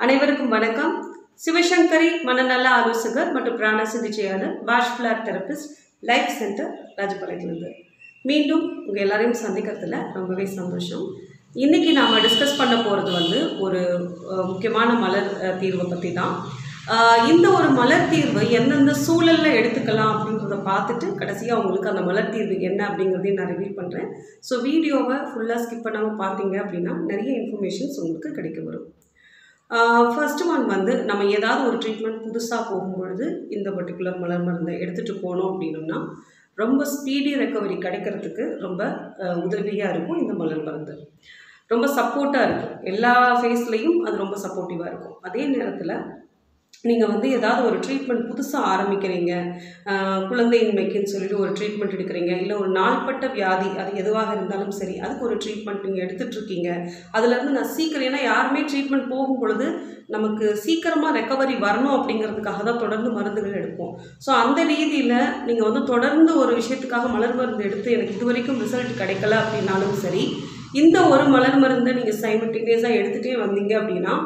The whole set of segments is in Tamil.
அனைவருக்கும் வணக்கம் சிவசங்கரி மனநல ஆலோசகர் மற்றும் பிராண சிகிச்சையாளர் Bach flower therapist life centre ராஜபாளையத்துலேருந்து மீண்டும் உங்கள் எல்லாரையும் சந்திக்கிறதுல ரொம்பவே சந்தோஷம் இன்றைக்கி நாம் டிஸ்கஸ் பண்ண போகிறது வந்து ஒரு அஹ், முக்கியமான மலர் அஹ், தீர்வை பற்றி தான் அஹ், இந்த ஒரு மலர் தீர்வு எந்தெந்த சூழலில் எடுத்துக்கலாம் அப்படின்றத பார்த்துட்டு கடைசியாக உங்களுக்கு அந்த மலர் தீர்வு என்ன அப்படிங்கிறதையும் நான் ரிவீல் பண்ணுறேன் ஸோ வீடியோவை ஃபுல்லாக ஸ்கிப் பண்ணாமல் பார்த்தீங்க அப்படின்னா நிறைய இன்ஃபர்மேஷன்ஸ் உங்களுக்கு கிடைக்க வரும் ஃபர்ஸ்ட் ஒன் வந்து நம்ம ஏதாவது ஒரு ட்ரீட்மெண்ட் புதுசாக போகும்பொழுது இந்த பர்டிகுலர் மலர் மருந்தை எடுத்துகிட்டு போனோம் அப்படின்னோம்னா ரொம்ப ஸ்பீடி ரெக்கவரி கிடைக்கிறதுக்கு ரொம்ப உதவியாக இருக்கும் இந்த மலர் மருந்து ரொம்ப சப்போர்ட்டாக இருக்கும் எல்லா ஃபேஸ்லேயும் அது ரொம்ப சப்போர்ட்டிவாக இருக்கும் அதே நேரத்தில் நீங்கள் வந்து ஏதாவது ஒரு ட்ரீட்மெண்ட் புதுசாக ஆரம்பிக்கிறீங்க ஆஹ் குழந்தையின்மைக்குன்னு சொல்லிட்டு ஒரு ட்ரீட்மெண்ட் எடுக்கிறீங்க இல்லை ஒரு நாள்பட்ட வியாதி அது எதுவாக இருந்தாலும் சரி அதுக்கு ஒரு ட்ரீட்மெண்ட் நீங்கள் எடுத்துட்டு இருக்கீங்க அதுலேருந்து நான் சீக்கிரம் ஏன்னா யாருமே ட்ரீட்மெண்ட் போகும் பொழுது நமக்கு சீக்கிரமாக ரெக்கவரி வரணும் அப்படிங்கிறதுக்காக தான் தொடர்ந்து மருந்துகள் எடுப்போம் ஸோ அந்த ரீதியில் நீங்கள் வந்து தொடர்ந்து ஒரு விஷயத்துக்காக மலர் மருந்து எடுத்து எனக்கு இது வரைக்கும் ரிசல்ட் கிடைக்கல அப்படின்னாலும் சரி இந்த ஒரு மலர் மருந்தை நீங்கள் சைமல்டேனியஸாக எடுத்துகிட்டே வந்தீங்க அப்படின்னா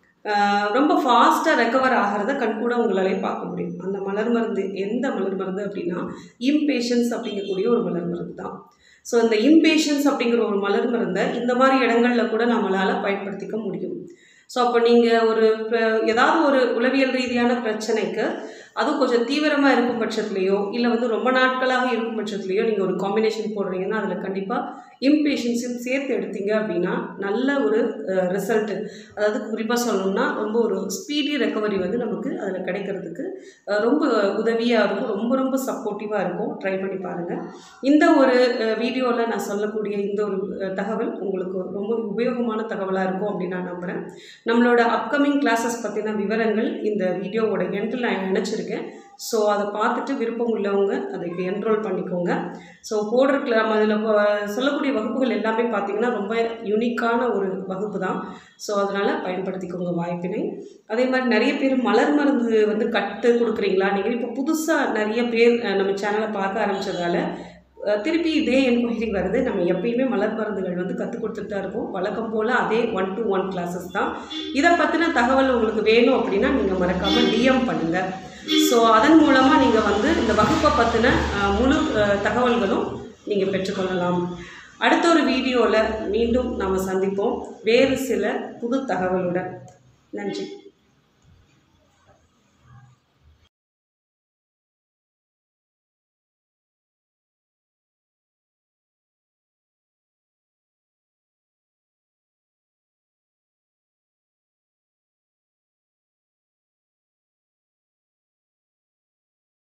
ஆஹ் ரொம்ப ஃபாஸ்ட்டாக ரெக்கவர் ஆகிறத கண்கூட உங்களாலே பார்க்க முடியும் அந்த மலர் மருந்து எந்த மலர் மருந்து அப்படின்னா இம்பேஷன்ஸ் அப்படிங்கக்கூடிய ஒரு மலர் மருந்து தான் ஸோ இந்த இம்பேஷன்ஸ் அப்படிங்கிற ஒரு மலர் மருந்தை இந்த மாதிரி இடங்களில் கூட நம்மளால் பயன்படுத்திக்க முடியும் ஸோ அப்போ நீங்கள் ஒரு ப- ஏதாவது ஒரு உளவியல் ரீதியான பிரச்சனைக்கு அதுவும் கொஞ்சம் தீவிரமாக இருக்கும் பட்சத்துலேயோ இல்லை வந்து ரொம்ப நாட்களாக இருக்கும் பட்சத்துலேயோ நீங்கள் ஒரு காம்பினேஷன் போடுறீங்கன்னா அதில் கண்டிப்பாக இம்பேஷன்ஸையும் சேர்த்து எடுத்தீங்க அப்படின்னா நல்ல ஒரு ரிசல்ட்டு அதாவது குறிப்பாக சொல்லணும்னா ரொம்ப ஒரு ஸ்பீடி ரெக்கவரி வந்து நமக்கு அதில் கிடைக்கிறதுக்கு அஹ், ரொம்ப உதவியாக இருக்கும் ரொம்ப ரொம்ப சப்போர்ட்டிவாக இருக்கும் ட்ரை பண்ணி பாருங்கள் இந்த ஒரு வீடியோவில் நான் சொல்லக்கூடிய இந்த ஒரு அஹ், தகவல் உங்களுக்கு ரொம்ப உபயோகமான தகவலாக இருக்கும் அப்படின்னு நான் நம்புகிறேன் நம்மளோட அப்கமிங் கிளாஸஸ் பற்றின விவரங்கள் இந்த வீடியோவோட எண்டில் நான் நினச்சிருக்கேன் ஸோ அதை பார்த்துட்டு விருப்பம் உள்ளவங்க அதுக்கு என்ரோல் பண்ணிக்கோங்க ஸோ போடுற நம்ம அதில் சொல்லக்கூடிய வகுப்புகள் எல்லாமே பார்த்தீங்கன்னா ரொம்ப யூனிக்கான ஒரு வகுப்பு தான் ஸோ அதனால் பயன்படுத்திக்கோங்க வாய்ப்பினை அதே மாதிரி நிறைய பேர் மலர் மருந்து வந்து கட்டு கொடுக்குறீங்களா நீங்கள் இப்போ புதுசாக நிறைய பேர் அஹ், நம்ம சேனலை பார்க்க ஆரம்பிச்சதால அஹ், திருப்பி இதே என்கொயரி வருது நம்ம எப்பயுமே மலர் மருந்துகள் வந்து கற்றுக் கொடுத்துட்டு தான் இருக்கோம் வழக்கம் போல் அதே ஒன் டு ஒன் கிளாஸஸ் தான் இதை பற்றின தகவல் உங்களுக்கு வேணும் அப்படின்னா நீங்கள் மறக்காமல் டிஎம் பண்ணுங்கள் ஸோ அதன் மூலமாக நீங்கள் வந்து இந்த வகுப்பை பற்றின முழு அஹ், தகவல்களும் நீங்கள் பெற்றுக்கொள்ளலாம் அடுத்த ஒரு வீடியோவில் மீண்டும் நாம் சந்திப்போம் வேறு சில புது தகவலுடன் நன்றி